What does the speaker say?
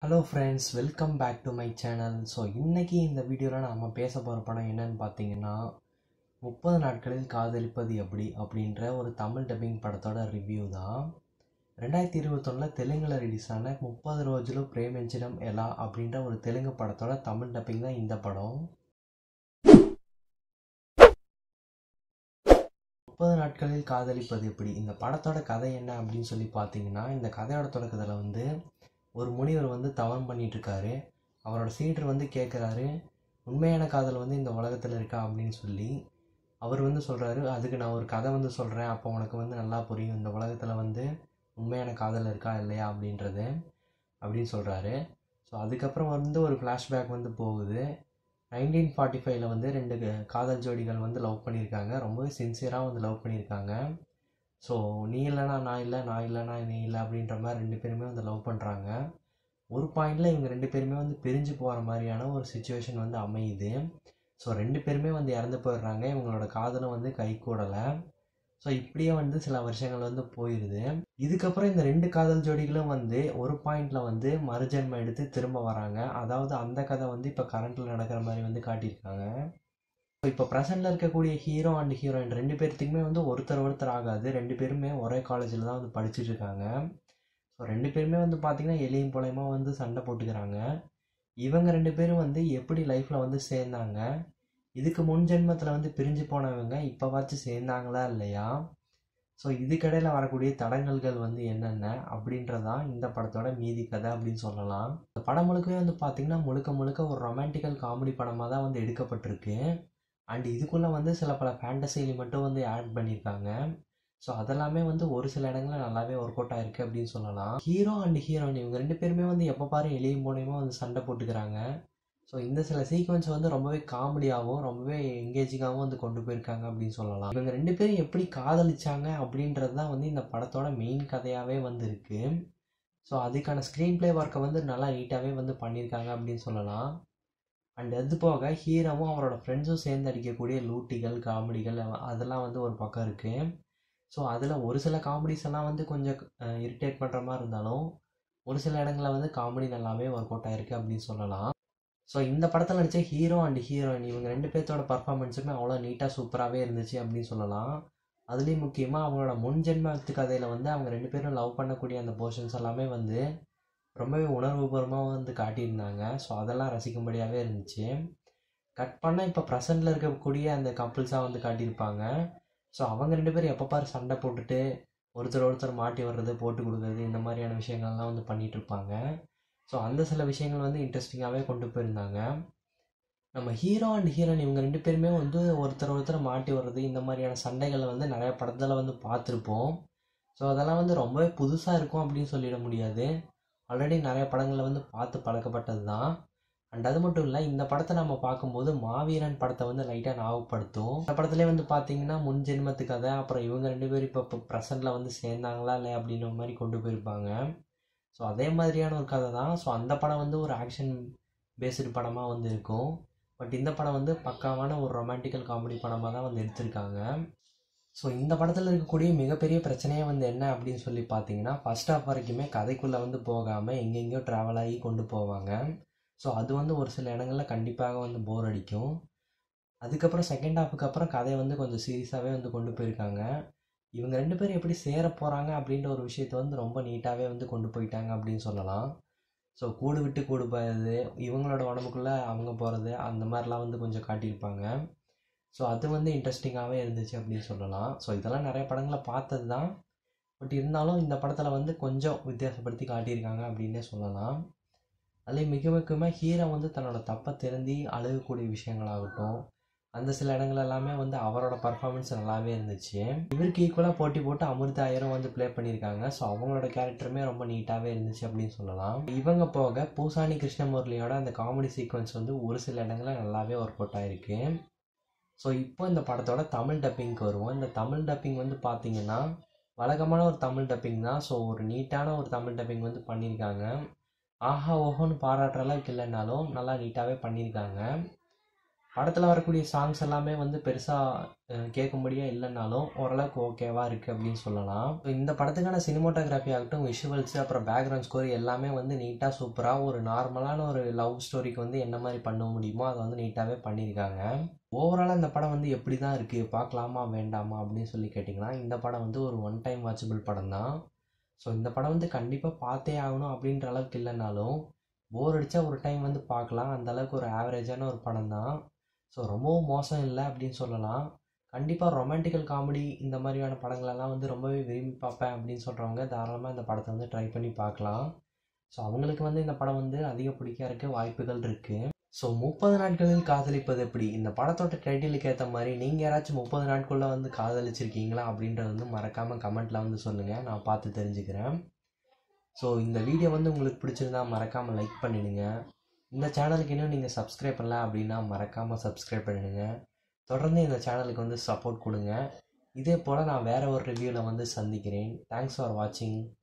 hello friends welcome back to my channel so இன்றைக்கி இந்த வீடியோவில் நம்ம பேச போகிற படம் என்னன்னு பார்த்தீங்கன்னா முப்பது நாட்களில் காதலிப்பது எப்படி அப்படின்ற ஒரு தமிழ் டப்பிங் படத்தோட ரிவ்யூ தான் ரெண்டாயிரத்தி இருபத்தொன்னில் தெலுங்கில் ரிலீஸ் ஆன முப்பது ரோஜுలు பிரேமிంచడం ఎలా அப்படின்ற ஒரு தெலுங்கு படத்தோட தமிழ் டப்பிங் தான் இந்த படம் முப்பது நாட்களில் காதலிப்பது எப்படி இந்த படத்தோட கதை என்ன அப்படின்னு சொல்லி பார்த்தீங்கன்னா இந்த கதையோட தொடக்கத்தில் வந்து ஒரு முனிவர் வந்து தவம் பண்ணிட்டு இருக்காரு அவரோட சீடர் வந்து கேட்குறாரு உண்மையான காதல் வந்து இந்த உலகத்தில் இருக்கா அப்படின்னு சொல்லி அவர் வந்து சொல்கிறாரு அதுக்கு நான் ஒரு கதை வந்து சொல்கிறேன் அப்போ உனக்கு வந்து நல்லா புரியும் இந்த உலகத்தில் வந்து உண்மையான காதல் இருக்கா இல்லையா அப்படின்றது அப்படின்னு சொல்கிறாரு ஸோ அதுக்கப்புறம் வந்து ஒரு ஃப்ளாஷ்பேக் வந்து போகுது நைன்டீன் ஃபார்ட்டி ஃபைவ்ல வந்து ரெண்டு க- காதல் ஜோடிகள் வந்து லவ் பண்ணியிருக்காங்க ரொம்பவே சின்சியராக வந்து லவ் பண்ணியிருக்காங்க ஸோ நீ இல்லைனா நான் இல்லை நான் இல்லைனா நீ இல்லை அப்படின்ற மாதிரி ரெண்டு பேருமே வந்து லவ் பண்ணுறாங்க ஒரு பாயிண்டில் இவங்க ரெண்டு பேருமே வந்து பிரிஞ்சு போகிற மாதிரியான ஒரு சுச்சுவேஷன் வந்து அமையுது ஸோ ரெண்டு பேருமே வந்து இறந்து போயிடுறாங்க இவங்களோட காதலும் வந்து கை கூடலை ஸோ இப்படியே வந்து சில வருஷங்கள் வந்து போயிடுது இதுக்கப்புறம் இந்த ரெண்டு காதல் ஜோடிகளும் வந்து ஒரு பாயிண்ட்ல வந்து மறுஜென்மம் எடுத்து திரும்ப வராங்க அதாவது அந்த கதை வந்து இப்போ கரண்ட்டில் நடக்கிற மாதிரி வந்து காட்டியிருக்காங்க இப்போ ப்ரெசென்ட்டில் இருக்கக்கூடிய ஹீரோ அண்ட் ஹீரோயின் ரெண்டு பேர்த்துக்குமே வந்து ஒருத்தர் ஒருத்தர் ஆகாது ரெண்டு பேருமே ஒரே காலேஜில் தான் வந்து படிச்சுட்டு இருக்காங்க ஸோ ரெண்டு பேருமே வந்து பார்த்திங்கன்னா எளியும் போலயமா வந்து சண்டை போட்டுக்கிறாங்க இவங்க ரெண்டு பேரும் வந்து எப்படி லைஃப்பில் வந்து சேர்ந்தாங்க இதுக்கு முன் ஜென்மத்தில் வந்து பிரிஞ்சு போனவங்க இப்போவாச்சும் சேர்ந்தாங்களா இல்லையா ஸோ இதுக்கடையில் வரக்கூடிய தடங்கல்கள் வந்து என்னென்ன அப்படின்றதான் இந்த படத்தோட மீதி கதை அப்படின்னு சொல்லலாம் இந்த படம் முழுக்கவே வந்து பார்த்திங்கன்னா முழுக்க முழுக்க ஒரு ரொமான்டிக்கல் காமெடி படமாக தான் வந்து எடுக்கப்பட்டிருக்கு அண்ட் இதுக்குள்ளே வந்து சில பல ஃபேண்டசி மட்டும் வந்து ஆட் பண்ணியிருக்காங்க ஸோ அதெல்லாமே வந்து ஒரு சில இடங்களில் நல்லாவே ஒர்க் அவுட் ஆயிருக்கு அப்படின்னு சொல்லலாம் ஹீரோ அண்ட் ஹீரோயின் இவங்க ரெண்டு பேருமே வந்து எப்போ பாரு எளியும் போனையுமா வந்து சண்டை போட்டுக்கிறாங்க ஸோ இந்த சில சீக்வன்ஸ் வந்து ரொம்பவே காமெடியாகவும் ரொம்பவே எங்கேஜிங்காகவும் வந்து கொண்டு போயிருக்காங்க அப்படின்னு சொல்லலாம் இவங்க ரெண்டு பேரும் எப்படி காதலிச்சாங்க அப்படின்றது தான் வந்து இந்த படத்தோட மெயின் கதையாகவே வந்து இருக்கு ஸோ அதுக்கான ஸ்க்ரீன் ப்ளே ஒர்க்கை வந்து நல்லா நீட்டாகவே வந்து பண்ணியிருக்காங்க அப்படின்னு சொல்லலாம் அண்ட் அது போக ஹீரோவும் அவரோட ஃப்ரெண்ட்ஸும் சேர்ந்து அடிக்கக்கூடிய லூட்டிகள் காமெடிகள் அதெல்லாம் வந்து ஒரு பக்கம் இருக்குது ஸோ அதில் ஒரு சில காமெடிஸ் எல்லாம் வந்து கொஞ்சம் இரிட்டேட் பண்ணுற மாதிரி இருந்தாலும் ஒரு சில இடங்களில் வந்து காமெடி நல்லாவே ஒர்க் அவுட் ஆயிருக்கு அப்படின்னு சொல்லலாம் ஸோ இந்த படத்தில் நடித்த ஹீரோ அண்ட் ஹீரோயின் இவங்க ரெண்டு பேர்த்தோட பர்ஃபார்மன்ஸுமே அவ்வளோ நீட்டாக சூப்பராகவே இருந்துச்சு அப்படின்னு சொல்லலாம் அதுலேயும் முக்கியமாக அவங்களோட முன் ஜென்மத்து கதையில் வந்து அவங்க ரெண்டு பேரும் லவ் பண்ணக்கூடிய அந்த போர்ஷன்ஸ் எல்லாமே வந்து ரொம்பவே உணர்வுபூர்வமாக வந்து காட்டியிருந்தாங்க ஸோ அதெல்லாம் ரசிக்கும்படியாகவே இருந்துச்சு கட் பண்ணால் இப்போ ப்ரெசண்டில் இருக்கக்கூடிய அந்த கப்புள்ஸாக வந்து காட்டியிருப்பாங்க ஸோ அவங்க ரெண்டு பேரும் எப்போ பாரு சண்டை போட்டுட்டு ஒருத்தர் ஒருத்தர் மாட்டி வர்றது போட்டு கொடுக்குறது இந்த மாதிரியான விஷயங்கள்லாம் வந்து பண்ணிட்டு இருப்பாங்க ஸோ அந்த சில விஷயங்கள் வந்து இன்ட்ரெஸ்டிங்காகவே கொண்டு போயிருந்தாங்க நம்ம ஹீரோ அண்ட் ஹீரோயின் இவங்க ரெண்டு பேருமே வந்து ஒருத்தர் ஒருத்தர் மாட்டி வர்றது இந்த மாதிரியான சண்டைகளை வந்து நிறைய படத்தில் வந்து பார்த்துருப்போம் ஸோ அதெல்லாம் வந்து ரொம்பவே புதுசாக இருக்கும் அப்படின்னு சொல்லிட முடியாது ஆல்ரெடி நிறைய படங்களில் வந்து பார்த்து பழக்கப்பட்டது தான் அண்ட் அது மட்டும் இல்லை இந்த படத்தை நம்ம பார்க்கும்போது மாவீரன் படத்தை வந்து லைட்டாக ஞாபகப்படுத்தும் இந்த படத்துலேயே வந்து பார்த்தீங்கன்னா முன் ஜென்மத்து கதை அப்புறம் இவங்க ரெண்டு பேரும் இப்போ இப்போ ப்ரெசண்டில் வந்து சேர்ந்தாங்களா இல்லை அப்படின்ற மாதிரி கொண்டு போயிருப்பாங்க ஸோ அதே மாதிரியான ஒரு கதை தான் ஸோ அந்த படம் வந்து ஒரு ஆக்ஷன் பேஸ்டு படமாக வந்து இருக்கும் பட் இந்த படம் வந்து பக்காவான ஒரு ரொமான்டிக்கல் காமெடி படமாக தான் வந்து எடுத்திருக்காங்க ஸோ இந்த படத்தில் இருக்கக்கூடிய மிகப்பெரிய பிரச்சனையே வந்து என்ன அப்படின்னு சொல்லி பார்த்தீங்கன்னா ஃபர்ஸ்ட் ஹாஃப் வரைக்குமே கதைக்குள்ளே வந்து போகாமல் எங்கெங்கேயோ ட்ராவல் ஆகி கொண்டு போவாங்க ஸோ அது வந்து ஒரு சில இடங்களில் கண்டிப்பாக வந்து போர் அடிக்கும் அதுக்கப்புறம் செகண்ட் ஹாஃபுக்கு அப்புறம் கதை வந்து கொஞ்சம் சீரியஸாகவே வந்து கொண்டு போயிருக்காங்க இவங்க ரெண்டு பேரும் எப்படி சேர போகிறாங்க அப்படின்ற ஒரு விஷயத்தை வந்து ரொம்ப நீட்டாகவே வந்து கொண்டு போயிட்டாங்க அப்படின்னு சொல்லலாம் ஸோ கூடு விட்டு கூடு போகிறது இவங்களோட உடம்புக்குள்ளே அவங்க போகிறது அந்த மாதிரிலாம் வந்து கொஞ்சம் காட்டியிருப்பாங்க ஸோ அது வந்து இன்ட்ரெஸ்டிங்காகவே இருந்துச்சு அப்படின்னு சொல்லலாம் ஸோ இதெல்லாம் நிறைய படங்களை பார்த்தது தான் பட் இருந்தாலும் இந்த படத்தில் வந்து கொஞ்சம் வித்தியாசப்படுத்தி காட்டியிருக்காங்க அப்படின்னே சொல்லலாம் அதுலேயும் மிக முக்கியமாக ஹீரோ வந்து தன்னோட தப்பை திருந்தி அழுகக்கூடிய விஷயங்களாகட்டும் அந்த சில இடங்கள் எல்லாமே வந்து அவரோட பர்ஃபார்மன்ஸ் நல்லாவே இருந்துச்சு இவருக்கு ஈக்குவலாக போட்டி போட்டு அமிர்தா ஐயரும் வந்து ப்ளே பண்ணியிருக்காங்க ஸோ அவங்களோட கேரக்டருமே ரொம்ப நீட்டாகவே இருந்துச்சு அப்படின்னு சொல்லலாம் இவங்க போக பூசானி கிருஷ்ணமுரளியோட அந்த காமெடி சீக்வன்ஸ் வந்து ஒரு சில இடங்களில் நல்லாவே ஒர்க் அவுட் ஆயிருக்கு ஸோ இப்போ இந்த படத்தோட தமிழ் டப்பிங்க்கு வருவோம் இந்த தமிழ் டப்பிங் வந்து பார்த்தீங்கன்னா வழக்கமான ஒரு தமிழ் டப்பிங் தான் ஸோ ஒரு நீட்டான ஒரு தமிழ் டப்பிங் வந்து பண்ணியிருக்காங்க ஆஹா ஓஹோன்னு பாராட்டுற அளவுக்கு இல்லைனாலும் நல்லா நீட்டாகவே பண்ணியிருக்காங்க படத்தில் வரக்கூடிய சாங்ஸ் எல்லாமே வந்து பெருசாக கேட்கும்படியாக இல்லைனாலும் ஓரளவுக்கு ஓகேவாக இருக்குது அப்படின்னு சொல்லலாம் இந்த படத்துக்கான சினிமோட்டோகிராஃபி ஆகட்டும் விஷுவல்ஸு அப்புறம் பேக்ரவுண்ட் ஸ்கோர் எல்லாமே வந்து நீட்டாக சூப்பராக ஒரு நார்மலான ஒரு லவ் ஸ்டோரிக்கு வந்து என்ன மாதிரி பண்ண முடியுமோ அதை வந்து நீட்டாகவே பண்ணியிருக்காங்க ஓவராலாக இந்த படம் வந்து எப்படி தான் இருக்குது பார்க்கலாமா வேண்டாமா அப்படின்னு சொல்லி கேட்டிங்கன்னா இந்த படம் வந்து ஒரு ஒன் டைம் வாட்சபிள் படம் தான் ஸோ இந்த படம் வந்து கண்டிப்பாக பார்த்தே ஆகணும் அப்படின்ற அளவுக்கு இல்லைனாலும் போர் அடித்தா ஒரு டைம் வந்து பார்க்கலாம் அந்த அளவுக்கு ஒரு ஆவரேஜான ஒரு படம் தான் ஸோ ரொம்பவும் மோசம் இல்லை அப்படின்னு சொல்லலாம் கண்டிப்பாக ரொமான்டிக்கல் காமெடி இந்த மாதிரியான படங்களெல்லாம் வந்து ரொம்பவே விரும்பி பார்ப்பேன் அப்படின்னு சொல்கிறவங்க தாராளமாக இந்த படத்தை வந்து ட்ரை பண்ணி பார்க்கலாம் ஸோ அவங்களுக்கு வந்து இந்த படம் வந்து அதிக பிடிக்க இருக்க வாய்ப்புகள் இருக்குது ஸோ முப்பது நாட்களில் காதலிப்பது எப்படி இந்த படத்தோட டைட்டிலுக்கு ஏற்ற மாதிரி நீங்கள் யாராச்சும் முப்பது நாட்குள்ளே வந்து காதலிச்சிருக்கீங்களா அப்படின்றத வந்து மறக்காமல் கமெண்ட்டில் வந்து சொல்லுங்கள் நான் பார்த்து தெரிஞ்சுக்கிறேன் ஸோ இந்த வீடியோ வந்து உங்களுக்கு பிடிச்சிருந்தா மறக்காமல் லைக் பண்ணிடுங்க இந்த சேனலுக்கு இன்னும் நீங்கள் சப்ஸ்கிரைப் பண்ணல அப்படின்னா மறக்காமல் சப்ஸ்கிரைப் பண்ணிடுங்க தொடர்ந்து இந்த சேனலுக்கு வந்து சப்போர்ட் கொடுங்க இதே போல் நான் வேறு ஒரு ரிவ்யூவில் வந்து சந்திக்கிறேன் தேங்க்ஸ் ஃபார் வாட்சிங்